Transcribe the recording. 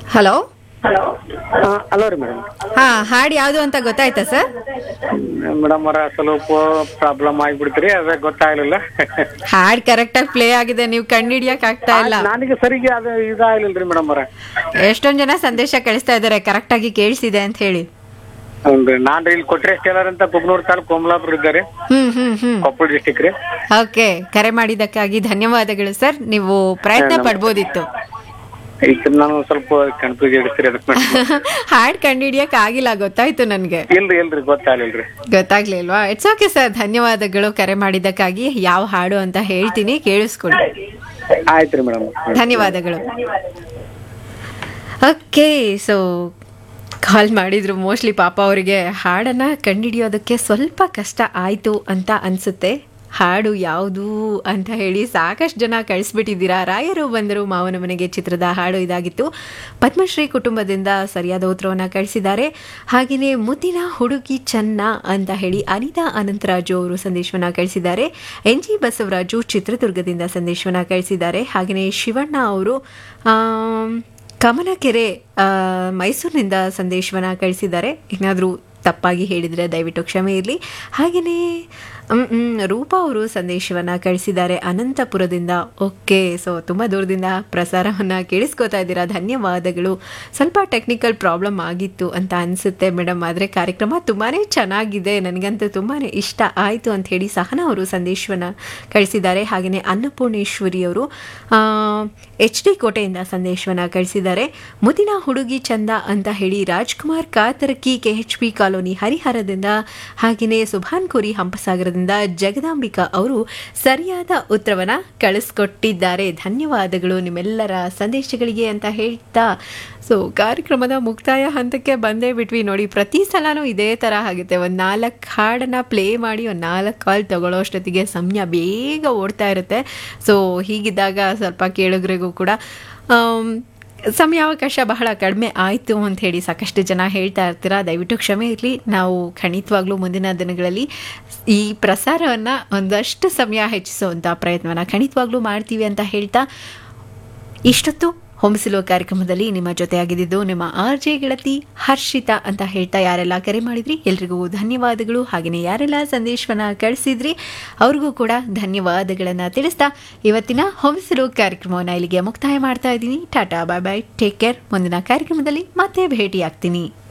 hello hello ರೀ madam ಹಾ ಹಾಡು ಯಾವುದು ಅಂತ ಗೊತ್ತಾಯ್ತಾ ಸರ್ ಮೇಡಮ್ ಅವರ ಸ್ವಲ್ಪ ಪ್ರಾಬ್ಲಮ್ ಆಗಿಬಿಡ್ತೀರಿ ಅದೇ ಗೊತ್ತಾಗ್ಲಿಲ್ಲ ಹಾಡ್ ಕರೆಕ್ಟ್ ಆಗಿ ಪ್ಲೇ ಆಗಿದೆ ನೀವು ಕಂಡಿಡಿಯಕ್ ಆಗ್ತಾ ಇಲ್ಲ ನನಗೆ ಸರಿಗೆ ಅದು ಇದಾಗ್ಲಿಲ್ಲ ರೀ ಮೇಡಮ್ ಅವರ ಎಷ್ಟೊಂದ್ ಜನ ಸಂದೇಶ ಕಳಿಸ್ತಾ ಇದಾರೆ ಕರೆಕ್ಟ್ ಆಗಿ ಕೇಳಿಸಿದೆ ಅಂತ ಹೇಳಿ ಹ್ಞೂ ನಾನು ಇಲ್ಲಿ ಕೊಟ್ರೆ ಟೇಲರ್ ಅಂತ ಕುಗ್ನೂರ್ ತಾಲೂಕು ಕೋಮಲಾಪುರ ಇದ್ದಾರೆ ಹ್ಮ್ ಹ್ಮ್ ಹ್ಮ್ ಕೊಪ್ಪಳ ಡಿಸ್ಟಿಕ್ ರೀ ಓಕೆ ಕರೆ ಮಾಡಿದ್ದಕ್ಕಾಗಿ ಧನ್ಯವಾದಗಳು ಸರ್ ನೀವು ಪ್ರಯತ್ನ ಪಡ್ಬೋದಿತ್ತು ಈಗ ನಾನು ಸ್ವಲ್ಪ ಕನ್ಫ್ಯೂಸ್ ಇಡಿಸ್ತೀರಿ ಅದಕ್ಕೆ ಹಾಡ್ ಕಂಡಿಡಿಯಕ್ ಆಗಿಲ್ಲ ಗೊತ್ತಾಯ್ತು ನನ್ಗೆ ಇಲ್ರಿ ಇಲ್ರಿ ಗೊತ್ತಾಗ್ಲಿಲ್ರಿ ಗೊತ್ತಾಗ್ಲಿಲ್ವಾ ಇಟ್ಸ್ ಓಕೆ ಸರ್ ಧನ್ಯವಾದಗಳು ಕರೆ ಮಾಡಿದ್ದಕ್ಕಾಗಿ ಯಾವ ಹಾಡು ಅಂತ ಹೇಳ್ತೀನಿ ಕೇಳಿಸ್ಕೊಳ್ಳಿ ಆಯ್ತು ರೀ ಮೇಡಮ್ ಧನ್ಯವಾದಗಳು ಓಕೆ ಸೊ ಕಾಲ್ ಮಾಡಿದ್ರು ಮೋಸ್ಟ್ಲಿ ಪಾಪ ಅವರಿಗೆ ಹಾಡನ್ನು ಕಂಡುಹಿಡಿಯೋದಕ್ಕೆ ಸ್ವಲ್ಪ ಕಷ್ಟ ಆಯಿತು ಅಂತ ಅನಿಸುತ್ತೆ ಹಾಡು ಯಾವುದು ಅಂತ ಹೇಳಿ ಸಾಕಷ್ಟು ಜನ ಕಳಿಸ್ಬಿಟ್ಟಿದ್ದೀರಾ ರಾಯರು ಬಂದರು ಮಾವನ ಮನೆಗೆ ಚಿತ್ರದ ಹಾಡು ಇದಾಗಿತ್ತು ಪದ್ಮಶ್ರೀ ಕುಟುಂಬದಿಂದ ಸರಿಯಾದ ಉತ್ತರವನ್ನು ಕಳಿಸಿದ್ದಾರೆ ಹಾಗೆಯೇ ಮುದ್ದಿನ ಹುಡುಗಿ ಚೆನ್ನ ಅಂತ ಹೇಳಿ ಅನಿತಾ ಅನಂತರಾಜು ಅವರು ಸಂದೇಶವನ್ನು ಕಳಿಸಿದ್ದಾರೆ ಎನ್ ಜಿ ಬಸವರಾಜು ಚಿತ್ರದುರ್ಗದಿಂದ ಸಂದೇಶವನ್ನು ಕಳಿಸಿದ್ದಾರೆ ಹಾಗೆಯೇ ಶಿವಣ್ಣ ಅವರು ಆಮ್, ಕಮಲಕೆರೆ ಆ, ಮೈಸೂರಿನಿಂದ ಸಂದೇಶವನ್ನು ಕಳಿಸಿದ್ದಾರೆ ಏನಾದರೂ ತಪ್ಪಾಗಿ ಹೇಳಿದರೆ ದಯವಿಟ್ಟು ಕ್ಷಮೆ ಇರಲಿ ಹಾಗೆಯೇ ಮ್, ಮ್, ರೂಪಾ ಅವರು ಸಂದೇಶವನ್ನು ಕಳಿಸಿದ್ದಾರೆ ಅನಂತಪುರದಿಂದ ಓಕೆ ಸೊ ತುಂಬ ದೂರದಿಂದ ಪ್ರಸಾರವನ್ನು ಕೇಳಿಸ್ಕೋತಾ ಇದ್ದೀರಾ ಧನ್ಯವಾದಗಳು ಸ್ವಲ್ಪ ಟೆಕ್ನಿಕಲ್ ಪ್ರಾಬ್ಲಮ್ ಆಗಿತ್ತು ಅಂತ ಅನಿಸುತ್ತೆ ಮೇಡಮ್ ಆದರೆ ಕಾರ್ಯಕ್ರಮ ತುಂಬಾ ಚೆನ್ನಾಗಿದೆ ನನಗಂತೂ ತುಂಬಾ ಇಷ್ಟ ಆಯಿತು ಅಂತ ಹೇಳಿ ಸಹನಾ ಅವರು ಸಂದೇಶವನ್ನು ಕಳಿಸಿದ್ದಾರೆ ಹಾಗೆಯೇ ಅನ್ನಪೂರ್ಣೇಶ್ವರಿ ಅವರು ಎಚ್ ಡಿ ಕೋಟೆಯಿಂದ ಸಂದೇಶವನ್ನು ಕಳಿಸಿದ್ದಾರೆ ಮುದಿನ ಹುಡುಗಿ ಚಂದ ಅಂತ ಹೇಳಿ Rajkumar Katarki K H P colony ಹರಿಹರದಿಂದ ಹಾಗೆಯೇ ಸುಭಾನ್ ಕೋರಿ ಹಂಪಸಾಗರದಿಂದ ಜಗದಾಂಬಿಕಾ ಅವರು ಸರಿಯಾದ ಉತ್ತರವನ್ನು ಕಳಿಸ್ಕೊಟ್ಟಿದ್ದಾರೆ ಧನ್ಯವಾದಗಳು ನಿಮ್ಮೆಲ್ಲರ ಸಂದೇಶಗಳಿಗೆ ಅಂತ ಹೇಳ್ತಾ ಸೊ ಕಾರ್ಯಕ್ರಮದ ಮುಕ್ತಾಯ ಹಂತಕ್ಕೆ ಬಂದೇ ಬಿಟ್ವಿ ನೋಡಿ ಪ್ರತಿ ಸಲನೂ ಇದೇ ಥರ ಆಗುತ್ತೆ ಒಂದು ನಾಲ್ಕು ಹಾಡನ್ನು ಪ್ಲೇ ಮಾಡಿ ಒಂದು ನಾಲ್ಕು ಕಾಲ್ ತಗೊಳ್ಳೋ ಅಷ್ಟೊತ್ತಿಗೆ ಸಮಯ ಬೇಗ ಓಡ್ತಾ ಇರುತ್ತೆ ಸೊ ಹೀಗಿದ್ದಾಗ ಸ್ವಲ್ಪ ಕೇಳುಗರಿಗೂ ಕೂಡ ಆಮ್, ಸಮಯಾವಕಾಶ ಬಹಳ ಕಡಿಮೆ ಆಯಿತು ಅಂತ ಹೇಳಿ ಸಾಕಷ್ಟು ಜನ ಹೇಳ್ತಾ ಇರ್ತೀರಾ ದಯವಿಟ್ಟು ಕ್ಷಮೆ ಇರಲಿ ನಾವು ಖಂಡಿತವಾಗ್ಲೂ ಮುಂದಿನ ದಿನಗಳಲ್ಲಿ ಈ ಪ್ರಸಾರವನ್ನು ಒಂದಷ್ಟು ಸಮಯ ಹೆಚ್ಚಿಸುವಂಥ ಪ್ರಯತ್ನವನ್ನು ಖಂಡಿತವಾಗ್ಲೂ ಮಾಡ್ತೀವಿ ಅಂತ ಹೇಳ್ತಾ ಇಷ್ಟೊತ್ತು ಹೊಂಬಿಸಿಲೋ ಕಾರ್ಯಕ್ರಮದಲ್ಲಿ ನಿಮ್ಮ ಜೊತೆ ಆಗಿದ್ದು ನಿಮ್ಮ ಆರ್ ಜೆ ಗೆಳತಿ ಹರ್ಷಿತಾ ಅಂತ ಹೇಳ್ತಾ ಯಾರೆಲ್ಲ ಕರೆ ಮಾಡಿದ್ರಿ ಎಲ್ರಿಗೂ ಧನ್ಯವಾದಗಳು ಹಾಗೆಯೇ ಯಾರೆಲ್ಲ ಸಂದೇಶವನ್ನ ಕಳಿಸಿದ್ರಿ ಅವ್ರಿಗೂ ಕೂಡ ಧನ್ಯವಾದಗಳನ್ನು ತಿಳಿಸ್ತಾ ಇವತ್ತಿನ ಹೊಂಬಿಸಿಲೋ ಕಾರ್ಯಕ್ರಮವನ್ನು ಇಲ್ಲಿಗೆ ಮುಕ್ತಾಯ ಮಾಡ್ತಾ ಇದ್ದೀನಿ tata bye bye take care ಮುಂದಿನ ಕಾರ್ಯಕ್ರಮದಲ್ಲಿ ಮತ್ತೆ ಭೇಟಿ ಆಗ್ತೀನಿ